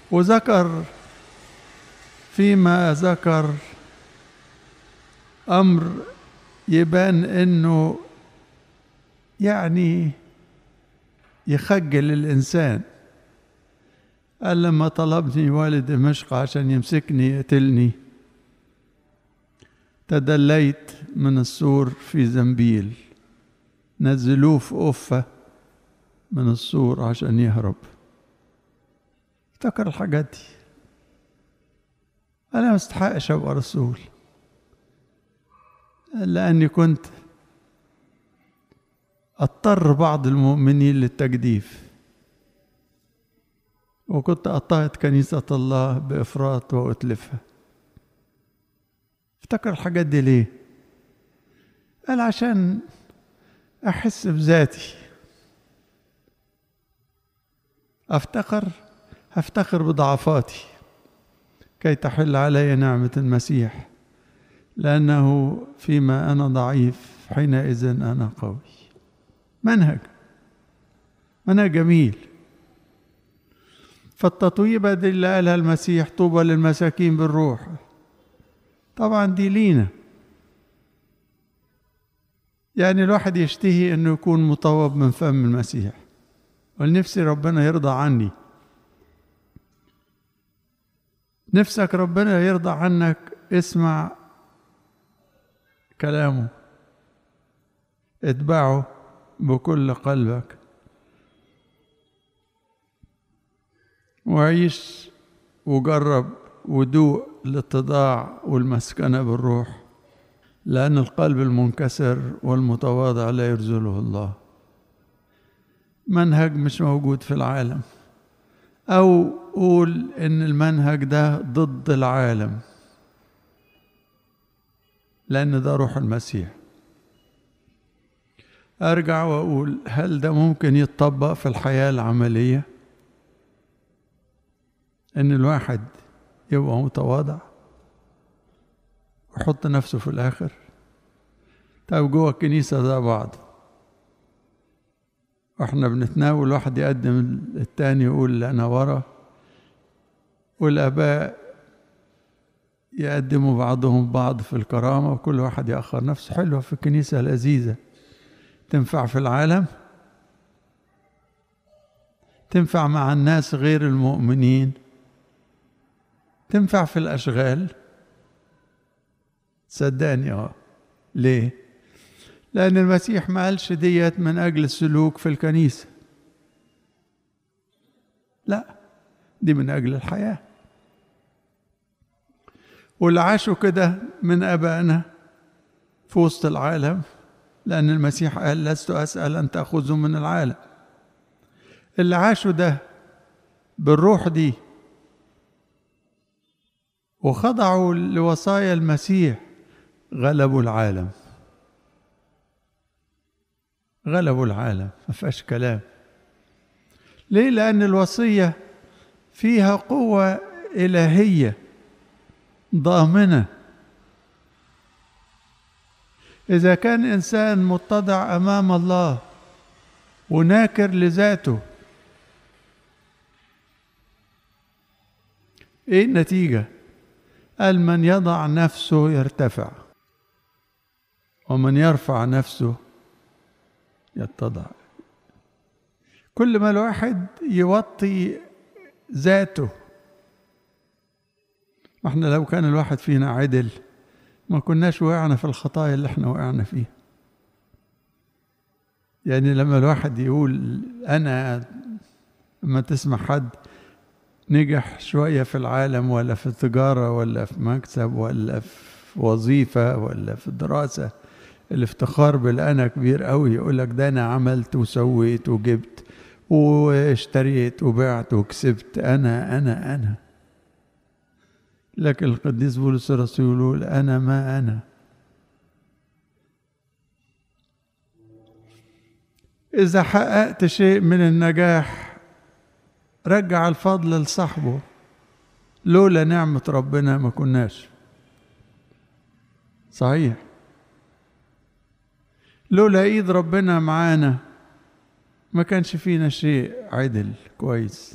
وذكر فيما ذكر امر يبان انه يعني يخجل الانسان قال لما طلبني والد دمشق عشان يمسكني يقتلني تدليت من السور في زنبيل نزلوه في قفة من السور عشان يهرب افتكر الحاجات دي أنا ما استحقش أبقى رسول لأني كنت اضطر بعض المؤمنين للتجديف وكنت اضطهد كنيسة الله بإفراط وأتلفها افتكر الحاجات دي ليه قال عشان أحس بذاتي أفتخر أفتخر بضعفاتي كي تحل علي نعمة المسيح لأنه فيما أنا ضعيف حينئذ أنا قوي منهج منهج جميل فالتطويبة دي اللي قالها المسيح طوبى للمساكين بالروح طبعا دي لينا يعني الواحد يشتهي انه يكون مطوب من فم المسيح ولنفسي ربنا يرضى عني نفسك ربنا يرضى عنك اسمع كلامه اتبعه بكل قلبك وعيش وجرب ودوق الاتضاع والمسكنة بالروح لأن القلب المنكسر والمتواضع لا يرزله الله منهج مش موجود في العالم أو قول إن المنهج ده ضد العالم لأن ده روح المسيح أرجع وأقول هل ده ممكن يتطبق في الحياة العملية إن الواحد يبقى متواضع ويحط نفسه في الآخر طيب جوه الكنيسة ده بعض واحنا بنتناول واحد يقدم التاني يقول أنا ورا والآباء يقدموا بعضهم بعض في الكرامة وكل واحد يأخر نفسه حلوة في الكنيسة لذيذة تنفع في العالم تنفع مع الناس غير المؤمنين تنفع في الأشغال صدقني اه ليه لأن المسيح ما قالش ديت من أجل السلوك في الكنيسة لا دي من أجل الحياة واللي عاشوا كده من أبائنا في وسط العالم لأن المسيح قال لست أسأل أن تأخذوا من العالم اللي عاشوا ده بالروح دي وخضعوا لوصايا المسيح غلبوا العالم غلبوا العالم ما فيهاش كلام ليه لأن الوصية فيها قوة إلهية ضامنة إذا كان إنسان متضع أمام الله وناكر لذاته إيه النتيجة؟ قال من يضع نفسه يرتفع ومن يرفع نفسه يتضع كل ما الواحد يوطي ذاته احنا لو كان الواحد فينا عدل ما كناش وقعنا في الخطايا اللي احنا وقعنا فيها يعني لما الواحد يقول انا لما تسمع حد نجح شوية في العالم ولا في التجارة ولا في مكسب ولا في وظيفة ولا في الدراسة الافتخار بالأنا كبير قوي يقول لك ده أنا عملت وسويت وجبت واشتريت وبعت وكسبت أنا أنا أنا لكن القديس بولس الرسول يقول أنا ما أنا إذا حققت شيء من النجاح رجع الفضل لصاحبه لولا نعمة ربنا ما كناش صحيح لولا ايد ربنا معانا ما كانش فينا شيء عدل كويس